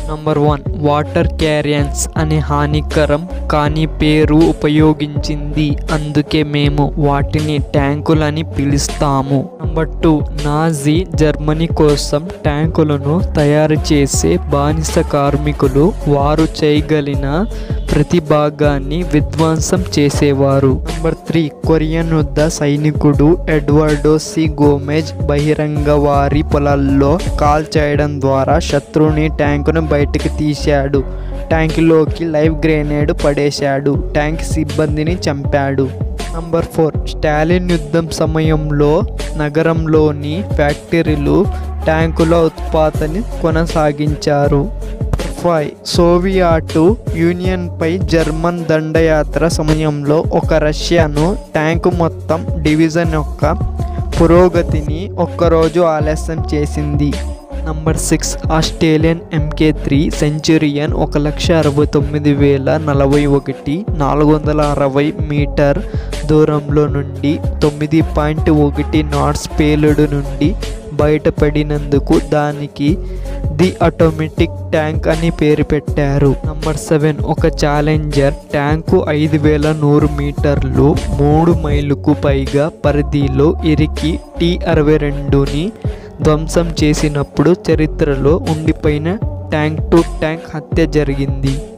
number one water క్యారియన్స్ అనే హానికరం కాని పేరు ఉపయోగించింది అందుకే మేము వాటిని ట్యాంకులని పిలుస్తాము నంబర్ టూ నాజీ జర్మనీ కోసం ట్యాంకులను తయారు చేసే బానిస కార్మికులు వారు చేయగలిగిన ప్రతి భాగాన్ని విధ్వంసం చేసేవారు నంబర్ త్రీ కొరియన్ యుద్ధ సైనికుడు ఎడ్వర్డో సి గోమెజ్ బహిరంగ వారి పొలాల్లో కాల్ చేయడం ద్వారా శత్రువుని ట్యాంకును బయటకు తీశాడు ట్యాంకులోకి లైవ్ గ్రెనేడ్ పడేశాడు ట్యాంక్ సిబ్బందిని చంపాడు నంబర్ ఫోర్ స్టాలిన్ యుద్ధం సమయంలో నగరంలోని ఫ్యాక్టరీలు ట్యాంకుల ఉత్పాదన కొనసాగించారు ఫైవ్ సోవియటు యూనియన్పై జర్మన్ దండయాత్ర సమయంలో ఒక రష్యాను ట్యాంకు మొత్తం డివిజన్ యొక్క పురోగతిని ఒక్కరోజు ఆలస్యం చేసింది number six Australian MK three Centurion ఒక లక్ష అరవై తొమ్మిది వేల నలభై ఒకటి నాలుగు వందల అరవై మీటర్ దూరంలో నుండి తొమ్మిది పాయింట్ ఒకటి నాట్స్ పేలుడు నుండి బయటపడినందుకు దానికి ది ఆటోమేటిక్ ట్యాంక్ అని పేరు పెట్టారు నంబర్ సెవెన్ ఒక ఛాలెంజర్ ట్యాంకు ఐదు వేల నూరు మీటర్లు మూడు మైలుకు పైగా పరిధిలో ఇరికి టీ అరవై రెండుని ధ్వంసం చేసినప్పుడు చరిత్రలో ఉండిపోయిన ట్యాంక్ టు ట్యాంక్ హత్య జరిగింది